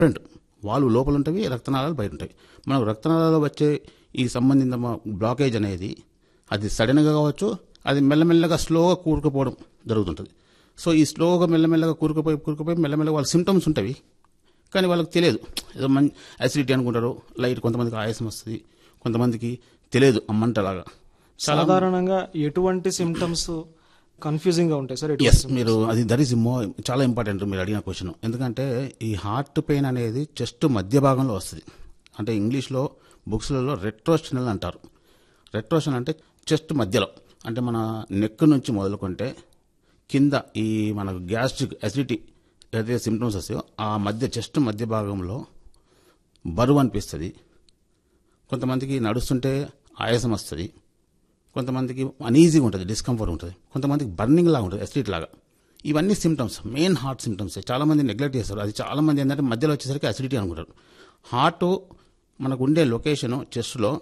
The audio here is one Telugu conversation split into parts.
డిఫరెంట్ వాళ్ళు లోపల ఉంటవి రక్తనాళాలు బయట ఉంటాయి మనకు రక్తనాళాల్లో వచ్చే ఈ సంబంధిత బ్లాకేజ్ అనేది అది సడన్గా కావచ్చు అది మెల్లమెల్లగా స్లోగా కూరుకుపోవడం జరుగుతుంటుంది సో ఈ స్లోగా మెల్లమెల్లగా కూరుకుపోయి కూరుకుపోయి మెల్లమెల్లగా వాళ్ళ సిమ్టమ్స్ ఉంటాయి కానీ వాళ్ళకి తెలియదు ఏదో మంచి అసిడిటీ అనుకుంటారు లైట్ కొంతమందికి ఆయాసం వస్తుంది కొంతమందికి తెలియదు అమ్మంటలాగా సాధారణంగా ఎటువంటి సిమ్టమ్స్ కన్ఫ్యూజింగ్ గా ఉంటాయి సార్ ఎస్ మీరు అది దట్ ఈస్ మో చాలా ఇంపార్టెంట్ మీరు అడిగిన క్వశ్చన్ ఎందుకంటే ఈ హార్ట్ పెయిన్ అనేది చెస్ట్ మధ్య భాగంలో వస్తుంది అంటే ఇంగ్లీష్లో బుక్స్లలో రెట్రోషనల్ అంటారు రెట్రోషన్ అంటే చెస్ట్ మధ్యలో అంటే మన నెక్ నుంచి మొదలుకుంటే కింద ఈ మనకు గ్యాస్ట్రిక్ అసిడిటీ ఏదైతే సిమ్టమ్స్ వస్తాయో ఆ మధ్య చెస్ట్ మధ్య భాగంలో బరువు అనిపిస్తుంది కొంతమందికి నడుస్తుంటే ఆయాసం వస్తుంది కొంతమందికి అనీజీగా ఉంటుంది డిస్కంఫర్ట్ ఉంటుంది కొంతమందికి బర్నింగ్ లాగా ఉంటుంది ఎసిడిటీ లాగా ఇవన్నీ సిమ్టమ్స్ మెయిన్ హార్ట్ సిమ్టమ్స్ చాలా మంది నెగ్లెక్ట్ చేస్తారు అది చాలా మంది ఏంటంటే మధ్యలో వచ్చేసరికి అసిడిటీ అనుకుంటారు హార్ట్ మనకు ఉండే లొకేషను చెస్ట్లో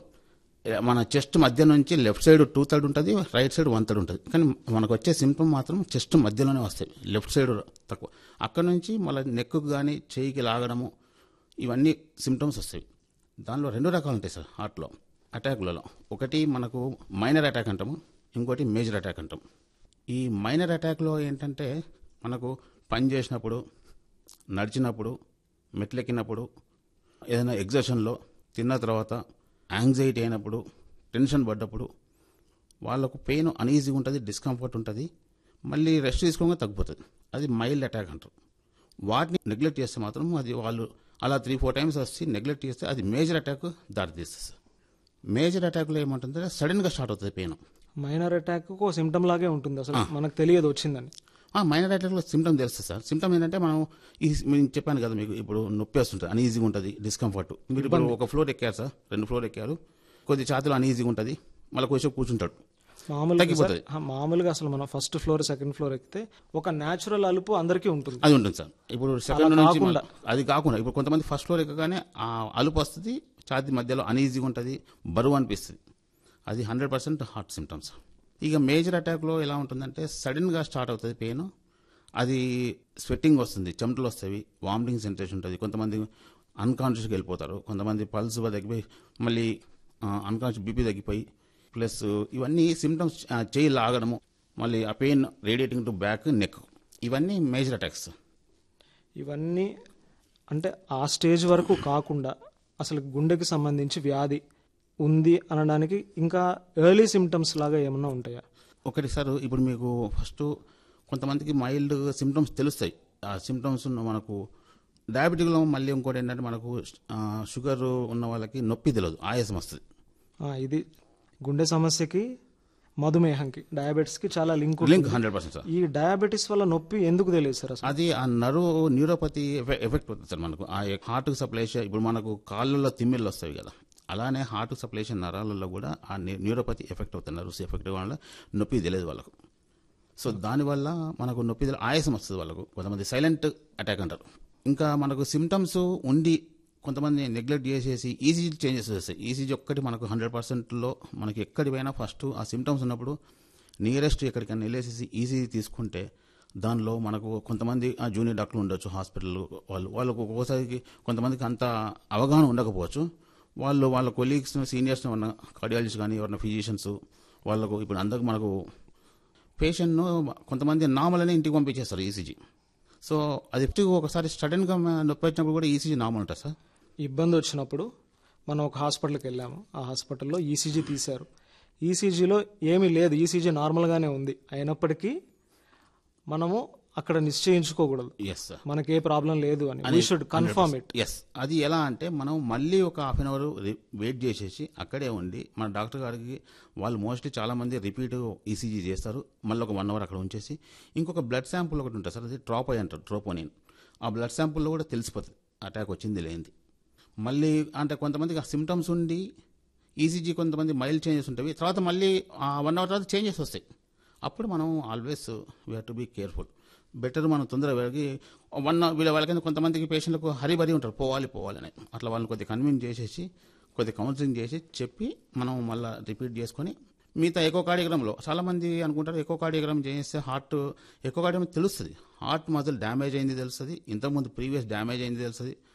మన చెస్ట్ మధ్య నుంచి లెఫ్ట్ సైడ్ టూ థర్డ్ ఉంటుంది రైట్ సైడ్ వన్ థర్డ్ ఉంటుంది కానీ మనకు వచ్చే సిమ్టమ్ మాత్రం చెస్ట్ మధ్యలోనే వస్తాయి లెఫ్ట్ సైడ్ తక్కువ అక్కడ నుంచి మళ్ళీ నెక్కు కానీ చేయికి లాగడము ఇవన్నీ సిమ్టమ్స్ వస్తాయి దానిలో రెండు రకాలు ఉంటాయి సార్ హార్ట్లో అటాక్లలో ఒకటి మనకు మైనర్ అటాక్ అంటాము ఇంకోటి మేజర్ అటాక్ అంటాం ఈ మైనర్ అటాక్లో ఏంటంటే మనకు పని చేసినప్పుడు నడిచినప్పుడు మెట్లెక్కినప్పుడు ఏదైనా ఎగ్జర్షన్లో తిన్న తర్వాత యాంగ్జైటీ అయినప్పుడు టెన్షన్ పడ్డప్పుడు వాళ్ళకు పెయిన్ అనీజీగా ఉంటుంది డిస్కంఫర్ట్ ఉంటుంది మళ్ళీ రెస్ట్ తీసుకోగా తగ్గిపోతుంది అది మైల్డ్ అటాక్ అంటారు వాటిని నెగ్లెక్ట్ చేస్తే మాత్రం అది వాళ్ళు అలా త్రీ ఫోర్ టైమ్స్ వచ్చి నెగ్లెక్ట్ చేస్తే అది మేజర్ అటాక్ దారితీస్తుంది సార్ మేజర్ అటాక్లో ఏమంటుందంటే సడన్గా స్టార్ట్ అవుతుంది పెయిన్ మైనర్ అటాక్ ఒక సిమ్టమ్ లాగే ఉంటుంది అసలు మనకు తెలియదు వచ్చిందని మైనర్ అటాక్లో సిమ్టమ్ తెలుస్తుంది సార్ సిమ్టమ్ ఏంటంటే మనం ఈ నేను చెప్పాను కదా మీకు ఇప్పుడు నొప్పి వస్తుంటుంది అనీజీగా ఉంటుంది డిస్కంఫర్ట్ మీరు ఇప్పుడు ఒక ఫ్లోర్ ఎక్కారు సార్ రెండు ఫ్లోర్ ఎక్కారు కొద్ది ఛాతీలో అనీజీగా ఉంటుంది మళ్ళీ కొంచెం కూర్చుంటాడు మామూలుగా సార్, తగ్గిపోతుంది. ఆ, మామూలుగా అసలు మనం ఫస్ట్ ఫ్లోర్ సెకండ్ ఫ్లోర్ ఎక్కితే ఒక న్యాచురల్ అలుపు అందరికీ ఉంటుంది అది ఉంటుంది సార్ ఇప్పుడు సెకండ్ నుంచి కాకుండా. మళ్ళీ- అది కాకుండా ఇప్పుడు కొంతమంది ఫస్ట్ ఫ్లోర్ ఎక్కగానే ఆ అలుపు వస్తుంది ఛాతీ మధ్యలో అనీజీగా ఉంటుంది బరువు అనిపిస్తుంది అది హండ్రెడ్ పర్సెంట్ హార్ట్ సిమ్టమ్స్ ఇక మేజర్ అటాక్లో ఎలా ఉంటుందంటే సడన్గా స్టార్ట్ అవుతుంది పెయిన్ అది స్వెట్టింగ్ వస్తుంది చెమటలు వస్తాయి వామిటింగ్ సెన్సేషన్ ఉంటుంది కొంతమంది అన్కాన్షియస్గా వెళ్ళిపోతారు కొంతమంది పల్స్ తగ్గిపోయి మళ్ళీ అన్కాన్షియస్ బీపీ తగ్గిపోయి ప్లస్ ఇవన్నీ సిమ్టమ్స్ చేయి లాగడము మళ్ళీ ఆ pain radiating to back neck ఇవన్నీ మేజర్ అటాక్స్ ఇవన్నీ అంటే ఆ స్టేజ్ వరకు కాకుండా అసలు గుండెకి సంబంధించి వ్యాధి ఉంది అనడానికి ఇంకా ఎర్లీ సిమ్టమ్స్ లాగా ఏమన్నా ఉంటాయా ఒకటి సార్ ఇప్పుడు మీకు ఫస్ట్ కొంతమందికి మైల్డ్ సిమ్టమ్స్ తెలుస్తాయి ఆ సిమ్టమ్స్ మనకు డయాబెటిక్లో మళ్ళీ ఇంకోటి ఏంటంటే మనకు ఆ, షుగర్ ఉన్న వాళ్ళకి నొప్పి తెలియదు ఆయాసం వస్తుంది ఆ, ఇది గుండె సమస్యకి మధుమేహంకి డయాబెటిస్ కి చాలా link link hundred percent sir ఈ డయాబెటిస్ వల్ల నొప్పి ఎందుకు తెలియదు సార్ అసలు అది ఆ నరువు న్యూరోపతి ఎఫె- ఎఫెక్ట్ అవుతుంది సార్ మనకు ఆ హార్ట్కి సప్లై చే- ఇప్పుడు మనకు కాళ్ళల్లో తిమ్మిళ్ళు వస్తాయి కదా అలానే హార్ట్ సప్లై చేసే నరాలలో కూడా ఆ న్యూ- న్యూరోపతి ఎఫెక్ట్ అవుతుంది నర్వ్స్ ఎఫెక్ట్ వల్ల నొప్పి తెలియదు వాళ్ళకు సో దానివల్ల మనకు నొప్పి తెలి- ఆయాసం వస్తుంది వాళ్ళకు కొంతమంది సైలెంట్ అటాక్ అంటారు ఇంకా మనకు సిమ్టమ్స్ ఉండి కొంతమంది నెగ్లెక్ట్ చేసేసి ఈసీజీ చేంజెస్ వస్తాయి ఈసీజీ ఒక్కటి మనకు హండ్రెడ్ పర్సెంట్లో మనకి ఎక్కడి పోయినా ఫస్ట్ ఆ సిమ్టమ్స్ ఉన్నప్పుడు నియరెస్ట్ ఎక్కడికైనా వెళ్ళేసి ఈసీజీ తీసుకుంటే దానిలో మనకు కొంతమంది ఆ జూనియర్ డాక్టర్లు ఉండొచ్చు హాస్పిటల్ వాళ్ళు వాళ్ళకు ఒక్కోసారికి కొంతమందికి అంత అవగాహన ఉండకపోవచ్చు వాళ్ళు వాళ్ళ కొలీగ్స్ సీనియర్స్ ఉన్న కార్డియాలజిస్ట్ కానీ ఎవరైనా ఫిజిషియన్స్ వాళ్ళకు ఇప్పుడు అందరికి మనకు పేషెంట్ను కొంతమంది నార్మల్ అని ఇంటికి పంపించేస్తారు ఈసీజీ సో అది ఎప్పుడు ఒకసారి సడన్గా నొప్పి వచ్చినప్పుడు కూడా ఈసీజీ నార్మల్ ఉంటుంది సార్ ఇబ్బంది వచ్చినప్పుడు మనం ఒక హాస్పిటల్కి వెళ్ళాము ఆ హాస్పిటల్లో ఈసీజీ తీశారు ఈసీజీలో ఏమీ లేదు ఈసీజీ నార్మల్గానే ఉంది అయినప్పటికీ మనము అక్కడ నిశ్చయించుకోకూడదు ఎస్ సార్ మనకి ఏ ప్రాబ్లం లేదు అని we should confirm it yes అది ఎలా అంటే మనం మళ్ళీ ఒక హాఫ్ అన్ అవర్ వెయిట్ చేసేసి అక్కడే ఉండి మన డాక్టర్ గారికి వాళ్ళు మోస్ట్లీ చాలా మంది రిపీట్ ఈసీజీ చేస్తారు మళ్ళీ ఒక వన్ అవర్ అక్కడ ఉంచేసి ఇంకొక బ్లడ్ శాంపుల్ ఒకటి ఉంటుంది సార్ అది ట్రాప్ అయి అంటారు ట్రోపోనిన్ ఆ బ్లడ్ శాంపుల్లో కూడా తెలిసిపోతుంది అటాక్ వచ్చింది లేనిది మళ్ళీ అంటే కొంతమందికి ఆ సిమ్టమ్స్ ఉండి ఈసీజీ కొంతమంది మైల్డ్ చేంజెస్ ఉంటాయి తర్వాత మళ్ళీ వన్ అవర్ తర్వాత చేంజెస్ వస్తాయి అప్పుడు మనం always we have to be careful better మనం తొందరగా వెళ్ళి వన్ వీళ్ళ వాళ్ళకైనా కొంతమందికి పేషెంట్లకు హరిబరి ఉంటారు పోవాలి పోవాలని అట్లా వాళ్ళని కొద్దిగా కన్విన్స్ చేసేసి కొద్దిగా కౌన్సిలింగ్ చేసి చెప్పి మనం మళ్ళీ రిపీట్ చేసుకొని మిగతా ఎకో కార్డియోగ్రామ్లో చాలామంది అనుకుంటారు ఎకో కార్డియోగ్రామ్ చేస్తే హార్ట్ ఎకో కార్డియోగ్రామ్ తెలుస్తుంది హార్ట్ మజిల్ డ్యామేజ్ అయింది తెలుస్తుంది ఇంతకుముందు ప్రీవియస్ డ్యామేజ్ అయింది తెలుస్తుంది